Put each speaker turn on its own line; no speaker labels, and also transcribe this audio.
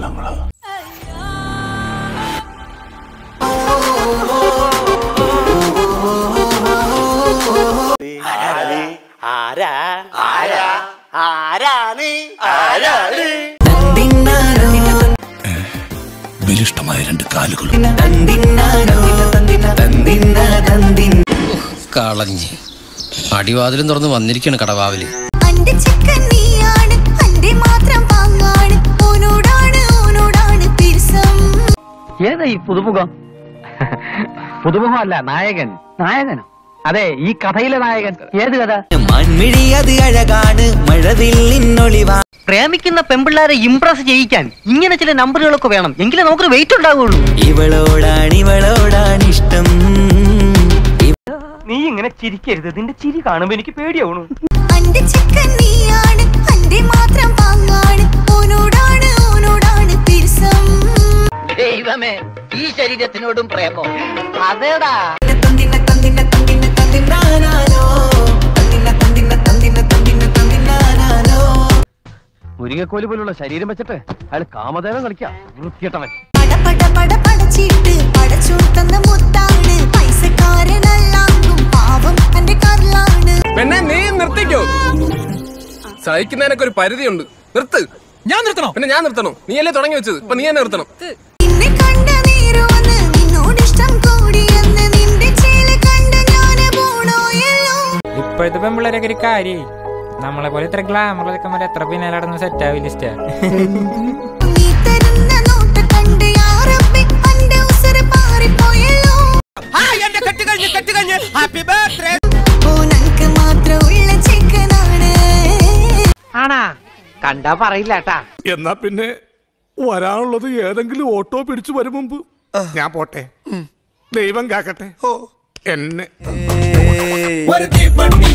നമ്മള്
ആരാ ആരാ ആരാണ്
ആരാണ്
ബലിഷ്ടമായ രണ്ട് കാലുകളും
കളഞ്ഞ് അടിവാതിലും തുറന്ന് വന്നിരിക്കാണ് കടവാവില്
അന്റെ ചിക്കൻ നീയാണ് അന്റെ മാത്രം പാങ്ങാണ് ഓനോടാണ് ഓനോടാണ് പിരിസം
ഏതാ ഈ പുതുമുഖം പുതുമുഖമല്ല നായകൻ നായകനോ അതെ ഈ കഥയിലെ നായകൻ ഏത് കഥ
മൺമിഴിയത് അഴകാണ് മഴവില്ലിന്നൊളിവാ
പ്രേമിക്കുന്ന പെമ്പിള്ളാരെ ഇംപ്രസ് ചെയ്യിക്കാൻ ഇങ്ങനെ ചില നമ്പറുകളൊക്കെ വേണം എങ്കിലേ നമുക്ക് വെയിറ്റ് ഉണ്ടാവുള്ളൂ
ഇവളോടാണ് ഇവളോടാണ് ഇഷ്ടം
നീ ഇങ്ങനെ ചിരിക്കരുത് നിന്റെ ചിരി കാണുമ്പോ എനിക്ക് പേടിയാവണു
അന്റെ ചിക്കൻ നീയാണ് അന്റെ മാത്രം പാങ്ങാണ് ഓനോടാണ് ഓനോടാണ് പിരിസം
ദൈവമേ ഈ ശരീരത്തിനോടും പ്രേമോ അതേടാ
തന്തിന തന്തിന തന്തിന തന്തിനാനാനോ തന്തിന തന്തിന തന്തിന തന്തിന തന്തിനാനാനോ
മുരിങ്ങക്കോല് പോലുള്ള ശരീരം വെച്ചിട്ട് അയാൾ കാമദേവൻ കളിക്കാം വൃത്തിയട്ടവൻ
പട പട പട പടച്ചിട്ട് പടച്ചു തന്ന മുത്താണ് പൈസക്കാരനല്ലാങ്കും പാവം അന്റെ കർലാണ്
പെണ്ണെ നീ നിർത്തിക്കോ സഹിക്കുന്നതിനൊക്കെ ഒരു പരിധിയുണ്ട് നിർത്ത് ഞാൻ നിർത്തണോ പിന്നെ ഞാൻ നിർത്തണോ നീയല്ലേ തുടങ്ങി വെച്ചത് ഇപ്പൊ നീ തന്നെ നിർത്തണം
നിന്നെ കണ്ട നേരുവന്ന് നിന്നോട് ഇഷ്ടം കൂടിയെന്ന് നിന്റെ ചേല കണ്ട ഞാന് പോണോയല്ലോ
ഇപ്പോഴത്തെ പെമ്പിള്ളേരൊക്കെ ഒരു കാര്യേ നമ്മളെ പോലെ ഇത്ര ഗ്ലാമർ ചെക്കന്മാരെ എത്ര പിന്നാലെ നടന്ന് സെറ്റ് ആവില്ല ഇഷ്ട
നീ തരുന്ന നോട്ട് കണ്ട് യാ റബ്ബി അന്റെ ഉസറ് പാറിപ്പോയല്ലോ ഓ നനക്ക് മാത്രം ഉള്ള ചെക്കനാണ്
ആണാ കണ്ടാ പറയില്ല കേട്ടാ
എന്നാ പിന്നെ വരാനുള്ളത് ഏതെങ്കിലും ഓട്ടോ പിടിച്ചു വരും മുമ്പ് ഞാൻ പോട്ടെ ദൈവം കാക്കട്ടെ എന്നെ
ഒരു തീപ്പണ്ണി